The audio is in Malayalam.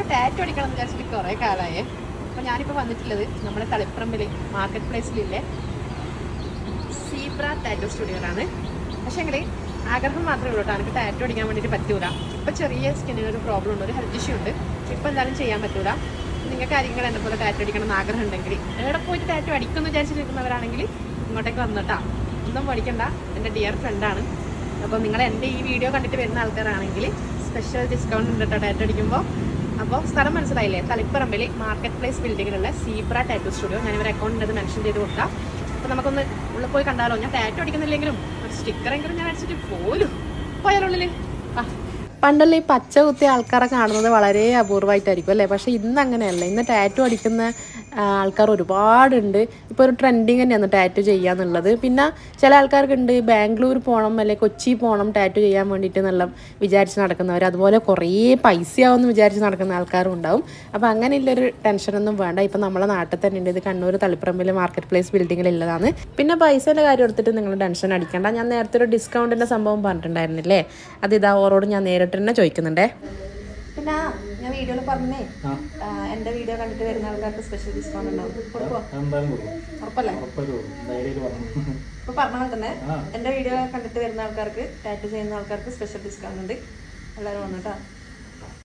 നമുക്ക് ടാറ്റു അടിക്കണം എന്ന് വിചാരിച്ചിട്ട് കുറേ കാലമായേ അപ്പോൾ ഞാനിപ്പോൾ വന്നിട്ടുള്ളത് നമ്മുടെ തളിപ്പറമ്പിൽ മാർക്കറ്റ് പ്ലേസിലില്ലേ സീബ്ര ടാറ്റു സ്റ്റുഡിയോയിലാണ് പക്ഷേങ്കിൽ ആഗ്രഹം മാത്രമേ ഉള്ളൂ കേട്ടോ എനിക്ക് ടാറ്റു അടിക്കാൻ വേണ്ടിയിട്ട് പറ്റൂല ഇപ്പം ചെറിയ സ്കിന്നിന് ഒരു പ്രോബ്ലം ഉണ്ട് ഒരു ഹെൽത്ത് ഇഷ്യൂ ഉണ്ട് ഇപ്പം എന്തായാലും ചെയ്യാൻ പറ്റൂല നിങ്ങൾക്ക് ആരെങ്കിലും എന്നെ പോലെ ടാറ്റു അടിക്കണം എന്ന് ആഗ്രഹം ഉണ്ടെങ്കിൽ എവിടെ പോയിട്ട് ടാറ്റു അടിക്കുമെന്ന് വിചാരിച്ചിരിക്കുന്നവരാണെങ്കിൽ ഇങ്ങോട്ടേക്ക് വന്നിട്ടാ ഒന്നും പഠിക്കണ്ട എൻ്റെ ഡിയർ ഫ്രണ്ടാണ് അപ്പോൾ നിങ്ങൾ എൻ്റെ ഈ വീഡിയോ കണ്ടിട്ട് വരുന്ന ആൾക്കാരാണെങ്കിൽ സ്പെഷ്യൽ ഡിസ്കൗണ്ട് ഉണ്ട് കേട്ടോ ടാറ്റു അടിക്കുമ്പോൾ അപ്പോൾ സ്ഥലം മനസ്സിലായില്ലേ തളിപ്പറമ്പിൽ മാർക്കറ്റ് പ്ലേസ് ബിൽഡിങ്ങിലുള്ള സീബ്ര ടാറ്റു സ്റ്റുഡിയോ ഞാൻ ഇവരെ അക്കൗണ്ടിൽ അത് മെൻഷൻ ചെയ്ത് കൊടുക്കാം അപ്പോൾ നമുക്കൊന്ന് ഉള്ളിൽ പോയി കണ്ടാലോ ഞാൻ ടാറ്റു അടിക്കുന്നില്ലെങ്കിലും ഒരു സ്റ്റിക്കറെങ്കിലും ഞാൻ അടിച്ചിട്ട് പോലും പോയാലുള്ളിൽ ആ പണ്ടല്ലേ ഈ പച്ച കുത്തിയ ആൾക്കാരെ കാണുന്നത് വളരെ അപൂർവമായിട്ടായിരിക്കും അല്ലേ പക്ഷേ ഇന്ന് അങ്ങനെയല്ല ഇന്ന് ടാറ്റു അടിക്കുന്ന ആ, ആൾക്കാർ ഒരുപാടുണ്ട് ഇപ്പോൾ ഒരു ട്രെൻഡിങ് തന്നെയാണ് ടാറ്റു ചെയ്യാന്നുള്ളത് പിന്നെ ചില ആൾക്കാർക്കുണ്ട് ബാംഗ്ലൂർ പോകണം അല്ലെങ്കിൽ കൊച്ചി പോകണം ടാറ്റു ചെയ്യാൻ വേണ്ടിയിട്ട് നല്ല വിചാരിച്ച് നടക്കുന്നവർ അതുപോലെ കുറേ പൈസയാവുമെന്ന് വിചാരിച്ച് നടക്കുന്ന ആൾക്കാരും ഉണ്ടാവും അപ്പോൾ അങ്ങനെയുള്ളൊരു ടെൻഷനൊന്നും വേണ്ട ഇപ്പം നമ്മളെ നാട്ടിൽ തന്നെ ഉണ്ട് ഇത് കണ്ണൂർ തളിപ്പറമ്പിൽ മാർക്കറ്റ് പ്ലേസ് ബിൽഡിങ്ങിലുള്ളതാണ് പിന്നെ പൈസേൻ്റെ കാര്യം എടുത്തിട്ട് നിങ്ങൾ ടെൻഷൻ അടിക്കേണ്ട ഞാൻ നേരത്തെ ഒരു ഡിസ്കൗണ്ടിൻ്റെ സംഭവം പറഞ്ഞിട്ടുണ്ടായിരുന്നില്ലേ അത് ഇതാ ഓരോട് ഞാൻ നേരിട്ട് തന്നെ ചോദിക്കുന്നുണ്ടേ പിന്നെ ഞാൻ വീഡിയോയിൽ പറഞ്ഞേ ആ എൻ്റെ വീഡിയോ കണ്ടിട്ട് വരുന്ന ആൾക്കാർക്ക് സ്പെഷ്യൽ ഡിസ്കൗണ്ട് ഉണ്ടാവും കൊടുക്കുമോ എന്തായാലും കൊടുക്കും ഉറപ്പല്ലേ ഉറപ്പായിട്ട് കൊടുക്കും ധൈര്യമായിട്ട് പറഞ്ഞു ഇപ്പൊ പറഞ്ഞ പോലെ തന്നെ ആ എൻ്റെ വീഡിയോ കണ്ടിട്ട് വരുന്ന ആൾക്കാർക്ക് ടാറ്റു ചെയ്യുന്ന ആൾക്കാർക്ക് സ്പെഷ്യൽ ഡിസ്കൗണ്ട് ഉണ്ട് എല്ലാവരും വന്നിട്ടാ